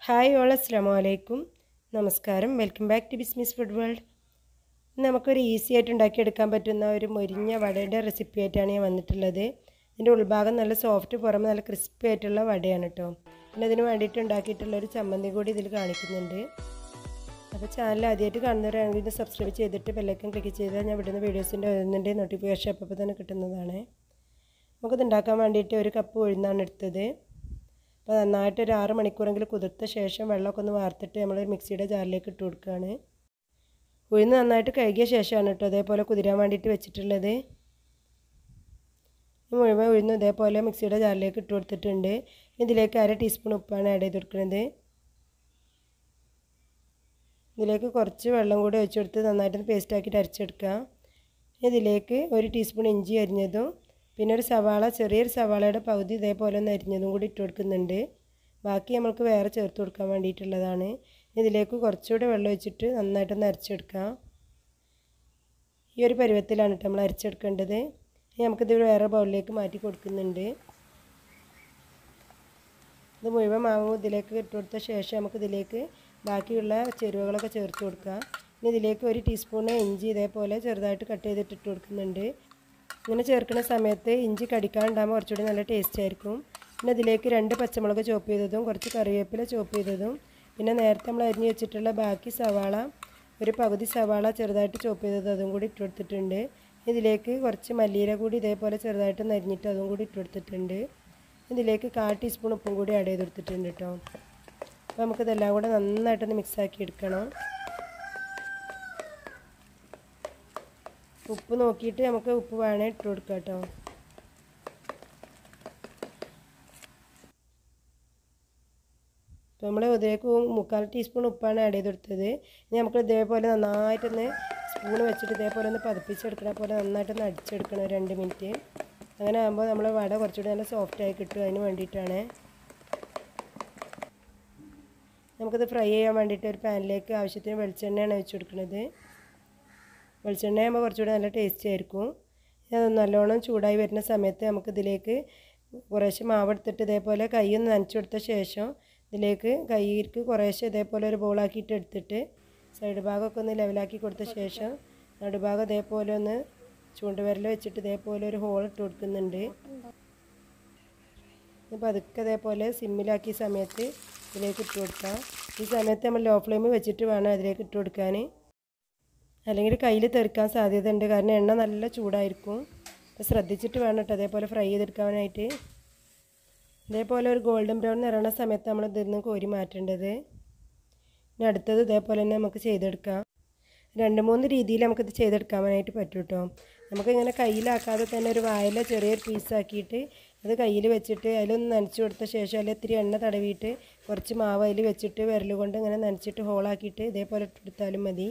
hi all അസ്സാം വലൈക്കും നമസ്കാരം welcome back to Bismis food world നമുക്കൊരു ഈസി ആയിട്ട് ഉണ്ടാക്കിയെടുക്കാൻ പറ്റുന്ന ഒരു മൊരിഞ്ഞ വടയുടെ റെസിപ്പി ആയിട്ടാണ് ഞാൻ വന്നിട്ടുള്ളത് ഇതിൻ്റെ ഉൾഭാഗം നല്ല സോഫ്റ്റ് പുറമെ നല്ല ക്രിസ്പി ആയിട്ടുള്ള വടയാണ് കേട്ടോ പിന്നെ അതിന് വേണ്ടിയിട്ട് ഉണ്ടാക്കിയിട്ടുള്ള ഒരു ചമ്മന്തി കൂടി ഇതിൽ കാണിക്കുന്നുണ്ട് അപ്പോൾ ചാനൽ ആദ്യമായിട്ട് കാണുന്നവരാണെങ്കിൽ ഇത് സബ്സ്ക്രൈബ് ചെയ്തിട്ട് ബെല്ലൈക്കൻ ക്ലിക്ക് ചെയ്താൽ ഞാൻ വിടുന്ന വീഡിയോസിൻ്റെ വരുന്നുണ്ട് നോട്ടിഫിക്കേഷൻ അപ്പോൾ തന്നെ കിട്ടുന്നതാണ് നമുക്കിത് ഉണ്ടാക്കാൻ വേണ്ടിയിട്ട് ഒരു കപ്പ് ഉഴുന്നാണ് എടുത്തത് അപ്പോൾ നന്നായിട്ട് ഒരു ആറ് മണിക്കൂറെങ്കിലും കുതിർത്ത ശേഷം വെള്ളമൊക്കെ ഒന്ന് വാർത്തിട്ട് നമ്മൾ മിക്സിയുടെ ജാറിലേക്ക് ഇട്ട് കൊടുക്കുകയാണ് ഉഴുന്ന് നന്നായിട്ട് കഴുകിയ ശേഷമാണ് കേട്ടോ അതേപോലെ കുതിരാൻ വേണ്ടിയിട്ട് വെച്ചിട്ടുള്ളത് മുഴുവൻ ഉഴുന്ന് ഇതേപോലെ മിക്സിയുടെ ജാറിലേക്ക് ഇട്ട് കൊടുത്തിട്ടുണ്ട് ഇതിലേക്ക് അര ടീസ്പൂൺ ഉപ്പാണ് ആഡ് ചെയ്ത് കൊടുക്കുന്നത് ഇതിലേക്ക് കുറച്ച് വെള്ളം കൂടി ഒഴിച്ചു കൊടുത്ത് നന്നായിട്ട് പേസ്റ്റ് ആക്കിയിട്ട് അരച്ചെടുക്കുക ഇതിലേക്ക് ഒരു ടീസ്പൂൺ ഇഞ്ചി അരിഞ്ഞതും പിന്നെ ഒരു സവാള ചെറിയൊരു സവാളയുടെ പകുതി ഇതേപോലെ ഒന്ന് അരിഞ്ഞതും കൂടി ഇട്ട് കൊടുക്കുന്നുണ്ട് ബാക്കി നമ്മൾക്ക് വേറെ ചേർത്ത് കൊടുക്കാൻ വേണ്ടിയിട്ടുള്ളതാണ് ഇതിലേക്ക് കുറച്ചുകൂടി വെള്ളം ഒഴിച്ചിട്ട് നന്നായിട്ടൊന്ന് അരച്ചെടുക്കാം ഈ ഒരു പരുവത്തിലാണ് കേട്ടോ നമ്മൾ അരച്ചെടുക്കേണ്ടത് ഇനി നമുക്കിത് വേറെ ബൗളിലേക്ക് മാറ്റി കൊടുക്കുന്നുണ്ട് ഇത് മുഴുവൻ മാവ് ഇതിലേക്ക് ഇട്ട് കൊടുത്ത ശേഷം നമുക്കിതിലേക്ക് ബാക്കിയുള്ള ചേരുവകളൊക്കെ ചേർത്ത് കൊടുക്കാം ഇനി ഇതിലേക്ക് ഒരു ടീസ്പൂണ് ഇഞ്ചി ഇതേപോലെ ചെറുതായിട്ട് കട്ട് ചെയ്തിട്ട് ഇട്ട് കൊടുക്കുന്നുണ്ട് ഇങ്ങനെ ചേർക്കുന്ന സമയത്ത് ഇഞ്ചി കടിക്കാനുണ്ടാകുമ്പോൾ കുറച്ചുകൂടി നല്ല ടേസ്റ്റ് ആയിരിക്കും പിന്നെ ഇതിലേക്ക് രണ്ട് പച്ചമുളക് ചോപ്പ് ചെയ്തതും കുറച്ച് കറിവേപ്പില ചോപ്പ് ചെയ്തതും പിന്നെ നേരത്തെ നമ്മൾ അരിഞ്ഞ് വെച്ചിട്ടുള്ള ബാക്കി സവാള ഒരു പകുതി സവാള ചെറുതായിട്ട് ചോപ്പ് ചെയ്തത് അതും കൂടി ഇട്ട് കൊടുത്തിട്ടുണ്ട് ഇതിലേക്ക് കുറച്ച് മല്ലിയില കൂടി ഇതേപോലെ ചെറുതായിട്ട് നരിഞ്ഞിട്ട് അതും കൂടി ഇട്ട് കൊടുത്തിട്ടുണ്ട് ഇതിലേക്ക് കാൽ ടീസ്പൂൺ ഉപ്പും കൂടി ആഡ് ചെയ്ത് കൊടുത്തിട്ടുണ്ട് കേട്ടോ അപ്പോൾ നമുക്കിതെല്ലാം കൂടെ നന്നായിട്ടൊന്ന് മിക്സാക്കി എടുക്കണം ഉപ്പ് നോക്കിയിട്ട് നമുക്ക് ഉപ്പ് വേണേ ഇട്ട് കൊടുക്കാം കേട്ടോ അപ്പോൾ നമ്മൾ ഇതിലേക്ക് മുക്കാൽ ടീസ്പൂൺ ഉപ്പാണ് ആഡ് ചെയ്ത് കൊടുത്തത് ഇനി നമുക്ക് ഇതേപോലെ നന്നായിട്ടൊന്ന് സ്പൂൺ വെച്ചിട്ട് ഇതേപോലെ ഒന്ന് പതിപ്പിച്ചെടുക്കണ പോലെ നന്നായിട്ടൊന്ന് അടിച്ചെടുക്കണം ഒരു രണ്ട് മിനിറ്റ് അങ്ങനെ ആകുമ്പോൾ നമ്മൾ വട കുറച്ചുകൂടി നല്ല സോഫ്റ്റായി കിട്ടും അതിന് വേണ്ടിയിട്ടാണ് നമുക്കിത് ഫ്രൈ ചെയ്യാൻ വേണ്ടിയിട്ട് ഒരു പാനിലേക്ക് ആവശ്യത്തിന് വെളിച്ചെണ്ണയാണ് വെച്ച് കൊടുക്കുന്നത് വെളിച്ചെണ്ണ ആകുമ്പോൾ കുറച്ചുകൂടി നല്ല ടേസ്റ്റി ആയിരിക്കും അത് നല്ലോണം ചൂടായി വരുന്ന സമയത്ത് നമുക്കിതിലേക്ക് കുറേശ്ശെ മാവ് എടുത്തിട്ട് ഇതേപോലെ കൈ ഒന്ന് നനച്ചു കൊടുത്ത ശേഷം ഇതിലേക്ക് കൈക്ക് കുറേശ്ശെ ഇതേപോലെ ഒരു ബോളാക്കിയിട്ട് എടുത്തിട്ട് സൈഡ് ഭാഗമൊക്കെ ഒന്ന് ലെവലാക്കി കൊടുത്ത ശേഷം നടുഭാഗം ഇതേപോലെ ഒന്ന് ചൂണ്ടുവിരൽ വെച്ചിട്ട് ഇതേപോലെ ഒരു ഹോൾ ഇട്ട് കൊടുക്കുന്നുണ്ട് അപ്പോൾ അതൊക്കെ ഇതേപോലെ സിമ്മിലാക്കിയ സമയത്ത് ഇതിലേക്ക് ഇട്ട് കൊടുക്കാം ഈ സമയത്ത് നമ്മൾ ലോ ഫ്ലെയിമിൽ വെച്ചിട്ട് വേണം അതിലേക്ക് ഇട്ട് കൊടുക്കാൻ അല്ലെങ്കിൽ കയ്യിൽ തെറിക്കാൻ സാധ്യതയുണ്ട് കാരണം എണ്ണ നല്ല ചൂടായിരിക്കും അപ്പോൾ ശ്രദ്ധിച്ചിട്ട് വേണം കേട്ടോ അതേപോലെ ഫ്രൈ ചെയ്തെടുക്കാനായിട്ട് ഇതേപോലെ ഒരു ഗോൾഡൻ ബ്രൗൺ നിറയണ സമയത്ത് നമ്മൾ ഇതിൽ നിന്ന് കോരി മാറ്റേണ്ടത് ഇനി അടുത്തത് ഇതേപോലെ തന്നെ നമുക്ക് ചെയ്തെടുക്കാം രണ്ട് മൂന്ന് രീതിയിൽ നമുക്കിത് ചെയ്തെടുക്കാനായിട്ട് പറ്റും കേട്ടോ നമുക്കിങ്ങനെ കയ്യിലാക്കാതെ തന്നെ ഒരു വായില ചെറിയൊരു പീസാക്കിയിട്ട് അത് കയ്യിൽ വെച്ചിട്ട് അതിലൊന്ന് നനച്ച് കൊടുത്ത ശേഷം അതിൽ ഇത്തിരി എണ്ണ തടവിയിട്ട് കുറച്ച് മാവ് അതിൽ വെച്ചിട്ട് വിരൽ കൊണ്ട് ഇങ്ങനെ നനച്ചിട്ട് ഹോളാക്കിയിട്ട് ഇതേപോലെ ഇട്ടെടുത്താലും മതി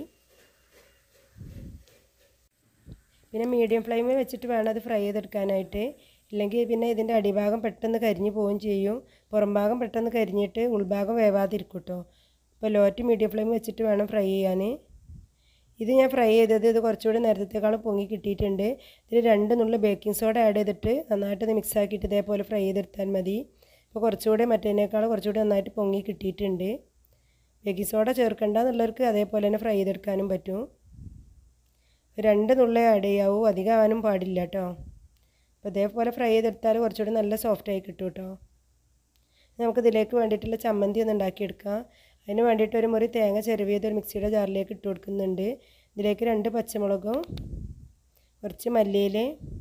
പിന്നെ മീഡിയം ഫ്ലെയിമിൽ വെച്ചിട്ട് വേണം അത് ഫ്രൈ ചെയ്തെടുക്കാനായിട്ട് ഇല്ലെങ്കിൽ പിന്നെ ഇതിൻ്റെ അടിഭാഗം പെട്ടെന്ന് കരിഞ്ഞു പോവുകയും ചെയ്യും പുറം ഭാഗം പെട്ടെന്ന് കരിഞ്ഞിട്ട് ഉൾഭാഗം വേവാതിരിക്കും കേട്ടോ അപ്പോൾ ലോ ടു മീഡിയം ഫ്ലെയിം വെച്ചിട്ട് വേണം ഫ്രൈ ചെയ്യാൻ ഇത് ഞാൻ ഫ്രൈ ചെയ്തത് ഇത് കുറച്ചുകൂടി നേരത്തേക്കാളും പൊങ്ങി കിട്ടിയിട്ടുണ്ട് ഇതിൽ രണ്ട് നുള്ള ബേക്കിംഗ് സോഡ ആഡ് ചെയ്തിട്ട് നന്നായിട്ട് മിക്സ് ആക്കിയിട്ട് ഇതേപോലെ ഫ്രൈ ചെയ്തെടുത്താൽ മതി അപ്പോൾ കുറച്ചുകൂടി മറ്റേതിനേക്കാളും കുറച്ചുകൂടി നന്നായിട്ട് പൊങ്ങി കിട്ടിയിട്ടുണ്ട് ബേക്കിംഗ് സോഡ ചേർക്കണ്ട എന്നുള്ളവർക്ക് അതേപോലെ തന്നെ ഫ്രൈ ചെയ്തെടുക്കാനും പറ്റും രണ്ട് നുള്ളേ ആഡ് ചെയ്യാവൂ അധികം ആവാനും പാടില്ല കേട്ടോ അപ്പോൾ ഇതേപോലെ ഫ്രൈ ചെയ്തെടുത്താൽ കുറച്ചുകൂടി നല്ല സോഫ്റ്റായി കിട്ടും കേട്ടോ നമുക്ക് ഇതിലേക്ക് വേണ്ടിയിട്ടുള്ള ചമ്മന്തി ഒന്ന് ഉണ്ടാക്കിയെടുക്കാം അതിന് വേണ്ടിയിട്ട് ഒരു മുറി തേങ്ങ ചെരുവിയത് ഒരു മിക്സിയുടെ ജാറിലേക്ക് ഇട്ട് കൊടുക്കുന്നുണ്ട് ഇതിലേക്ക് രണ്ട് പച്ചമുളകും കുറച്ച് മല്ലിയിൽ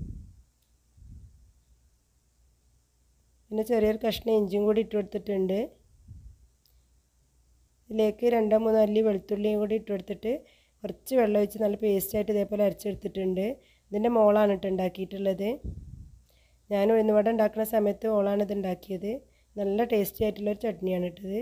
പിന്നെ ചെറിയൊരു കഷ്ണം ഇഞ്ചിയും കൂടി ഇട്ട് കൊടുത്തിട്ടുണ്ട് ഇതിലേക്ക് രണ്ടോ മൂന്നോ അല്ലി വെളുത്തുള്ളിയും കൂടി ഇട്ട് കൊടുത്തിട്ട് കുറച്ച് വെള്ളം ഒഴിച്ച് നല്ല പേസ്റ്റായിട്ട് ഇതേപോലെ അരച്ചെടുത്തിട്ടുണ്ട് ഇതിൻ്റെ മോളാണ് ഇട്ട് ഉണ്ടാക്കിയിട്ടുള്ളത് ഞാൻ ഉഴുന്നുവട ഉണ്ടാക്കുന്ന സമയത്ത് മോളാണ് ഇത് ഉണ്ടാക്കിയത് നല്ല ടേസ്റ്റി ആയിട്ടുള്ളൊരു ചട്നിയാണ് ഇട്ടത്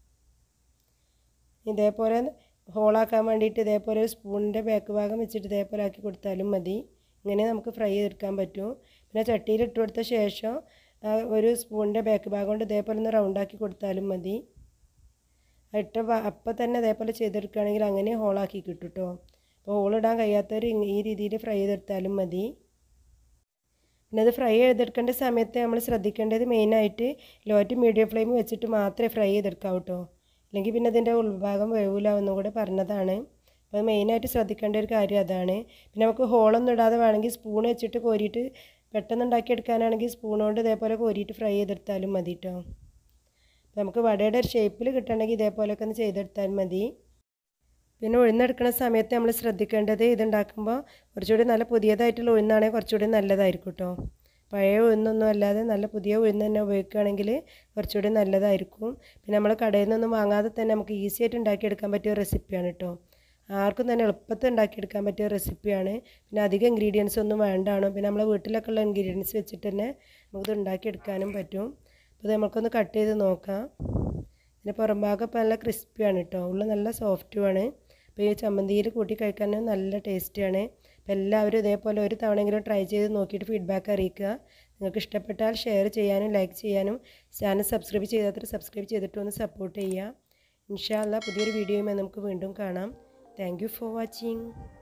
ഇതേപോലെ ഹോളാക്കാൻ വേണ്ടിയിട്ട് ഇതേപോലെ ഒരു സ്പൂണിൻ്റെ ബാക്ക് ഭാഗം വെച്ചിട്ട് ഇതേപോലെ ആക്കി കൊടുത്താലും മതി ഇങ്ങനെ നമുക്ക് ഫ്രൈ ചെയ്തെടുക്കാൻ പറ്റും പിന്നെ ചട്ടിയിൽ ഇട്ട് കൊടുത്ത ശേഷം ഒരു സ്പൂണിൻ്റെ ബാക്ക് ഭാഗം കൊണ്ട് ഇതേപോലെ ഒന്ന് റൗണ്ടാക്കി കൊടുത്താലും മതി ഇട്ട അപ്പം തന്നെ അതേപോലെ ചെയ്തെടുക്കുകയാണെങ്കിൽ അങ്ങനെ ഹോളാക്കി കിട്ടും കേട്ടോ അപ്പോൾ ഹോളിടാൻ കഴിയാത്തവർ ഈ രീതിയിൽ ഫ്രൈ ചെയ്തെടുത്താലും മതി പിന്നെ അത് ഫ്രൈ ചെയ്തെടുക്കേണ്ട സമയത്ത് നമ്മൾ ശ്രദ്ധിക്കേണ്ടത് മെയിനായിട്ട് ലോ ടു മീഡിയം ഫ്ലെയിം വെച്ചിട്ട് മാത്രമേ ഫ്രൈ ചെയ്തെടുക്കാവൂ കേട്ടോ അല്ലെങ്കിൽ പിന്നെ ഇതിൻ്റെ ഉൾഭാഗം വേവില്ല എന്നും കൂടെ പറഞ്ഞതാണ് അപ്പോൾ മെയിനായിട്ട് ശ്രദ്ധിക്കേണ്ട ഒരു കാര്യം അതാണ് പിന്നെ നമുക്ക് ഹോളൊന്നും ഇടാതെ വേണമെങ്കിൽ സ്പൂൺ വെച്ചിട്ട് കോരിയിട്ട് പെട്ടെന്ന് ഉണ്ടാക്കിയെടുക്കാനാണെങ്കിൽ സ്പൂൺ കൊണ്ട് ഇതേപോലെ കോരിയിട്ട് ഫ്രൈ ചെയ്തെടുത്താലും മതി കേട്ടോ അപ്പോൾ നമുക്ക് വടയുടെ ഒരു ഷേപ്പിൽ കിട്ടണമെങ്കിൽ ഇതേപോലെയൊക്കെ ഒന്ന് ചെയ്തെടുത്താൽ മതി പിന്നെ ഉഴുന്നെടുക്കുന്ന സമയത്ത് നമ്മൾ ശ്രദ്ധിക്കേണ്ടത് ഇതുണ്ടാക്കുമ്പോൾ കുറച്ചുകൂടി നല്ല പുതിയതായിട്ടുള്ള ഉഴുന്നാണെങ്കിൽ കുറച്ചുകൂടി നല്ലതായിരിക്കും കേട്ടോ പഴയ ഉഴുന്നൊന്നും അല്ലാതെ നല്ല പുതിയ ഉഴുന്ന് തന്നെ ഉപയോഗിക്കുകയാണെങ്കിൽ കുറച്ചുകൂടി നല്ലതായിരിക്കും പിന്നെ നമ്മൾ കടയിൽ നിന്നൊന്നും വാങ്ങാതെ തന്നെ നമുക്ക് ഈസി ആയിട്ട് ഉണ്ടാക്കിയെടുക്കാൻ പറ്റിയ റെസിപ്പിയാണ് കേട്ടോ ആർക്കും തന്നെ എളുപ്പത്തിൽ ഉണ്ടാക്കിയെടുക്കാൻ പറ്റിയ റെസിപ്പിയാണ് പിന്നെ അധികം ഇൻഗ്രീഡിയൻസ് ഒന്നും വേണ്ടാണോ പിന്നെ നമ്മളെ വീട്ടിലൊക്കെ ഉള്ള ഇൻഗ്രീഡിയൻസ് വെച്ചിട്ട് തന്നെ നമുക്കിത് ഉണ്ടാക്കിയെടുക്കാനും പറ്റും അപ്പോൾ ഇത് നമുക്കൊന്ന് കട്ട് ചെയ്ത് നോക്കാം പിന്നെ പുറം ഭാഗം ഇപ്പോൾ നല്ല ക്രിസ്പിയാണ് കേട്ടോ ഉള്ളിൽ നല്ല സോഫ്റ്റുമാണ് അപ്പോൾ ഈ ചമ്മന്തിയിൽ കൂട്ടി കഴിക്കാൻ നല്ല ടേസ്റ്റിയാണ് അപ്പോൾ എല്ലാവരും ഇതേപോലെ ഒരു തവണയെങ്കിലും ട്രൈ ചെയ്ത് നോക്കിയിട്ട് ഫീഡ്ബാക്ക് അറിയിക്കുക നിങ്ങൾക്ക് ഇഷ്ടപ്പെട്ടാൽ ഷെയർ ചെയ്യാനും ലൈക്ക് ചെയ്യാനും ചാനൽ സബ്സ്ക്രൈബ് ചെയ്താത്ര സബ്സ്ക്രൈബ് ചെയ്തിട്ട് ഒന്ന് സപ്പോർട്ട് ചെയ്യുക ഇൻഷാല്ല പുതിയൊരു വീഡിയോയുമായി നമുക്ക് വീണ്ടും കാണാം താങ്ക് യു ഫോർ വാച്ചിങ്